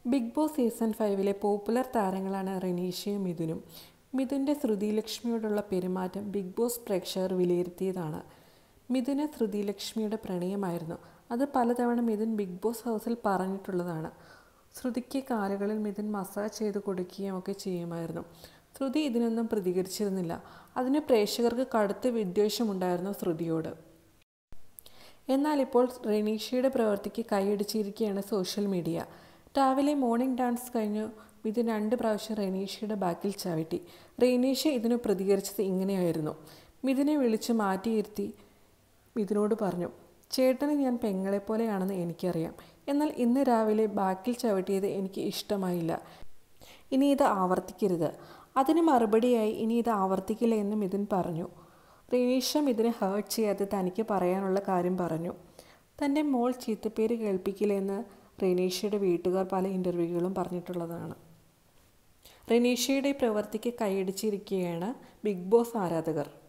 big Boss season ഫൈവിലെ popular താരങ്ങളാണ് റെനീഷയും മിഥുനും മിഥുൻ്റെ ശ്രുതിലക്ഷ്മിയോടുള്ള പെരുമാറ്റം ബിഗ് ബോസ് പ്രേക്ഷകർ വിലയിരുത്തിയതാണ് മിഥുന് ശ്രുതിലക്ഷ്മിയുടെ പ്രണയമായിരുന്നു അത് പലതവണ മിഥുൻ ബിഗ് ബോസ് ഹൗസിൽ പറഞ്ഞിട്ടുള്ളതാണ് ശ്രുതിക്ക് കാലുകളിൽ മിഥുൻ മസാജ് ചെയ്ത് കൊടുക്കുകയും ഒക്കെ ചെയ്യുമായിരുന്നു ശ്രുതി ഇതിനൊന്നും പ്രതികരിച്ചിരുന്നില്ല അതിന് പ്രേക്ഷകർക്ക് കടുത്ത വിദ്വേഷമുണ്ടായിരുന്നു ശ്രുതിയോട് എന്നാൽ ഇപ്പോൾ റെനീഷയുടെ പ്രവൃത്തിക്ക് കൈയടിച്ചിരിക്കുകയാണ് സോഷ്യൽ മീഡിയ രാവിലെ മോർണിംഗ് ഡാൻസ് കഴിഞ്ഞു മിഥുൻ രണ്ട് പ്രാവശ്യം റെനീഷയുടെ ബാക്കിൽ ചവിട്ടി റെനീഷ ഇതിന് പ്രതികരിച്ചത് ഇങ്ങനെയായിരുന്നു മിഥുനെ വിളിച്ച് മാറ്റിയിരുത്തി മിഥുനോട് പറഞ്ഞു ചേട്ടന് ഞാൻ പെങ്ങളെപ്പോലെയാണെന്ന് എനിക്കറിയാം എന്നാൽ ഇന്ന് രാവിലെ ബാക്കിൽ ചവിട്ടിയത് എനിക്ക് ഇഷ്ടമായില്ല ഇനി ഇത് ആവർത്തിക്കരുത് അതിന് മറുപടിയായി ഇനി ഇത് ആവർത്തിക്കില്ല എന്ന് മിഥുൻ പറഞ്ഞു റെനീഷ ഇതിനെ ഹേർട്ട് ചെയ്യാതെ തനിക്ക് പറയാനുള്ള കാര്യം പറഞ്ഞു തൻ്റെ മോൾ ചീത്തപ്പേര് കേൾപ്പിക്കില്ലെന്ന് റെനീഷയുടെ വീട്ടുകാർ പല ഇൻ്റർവ്യൂകളും പറഞ്ഞിട്ടുള്ളതാണ് റെനീഷയുടെ ഈ പ്രവൃത്തിക്ക് കൈയടിച്ചിരിക്കുകയാണ് ബിഗ് ബോസ് ആരാധകർ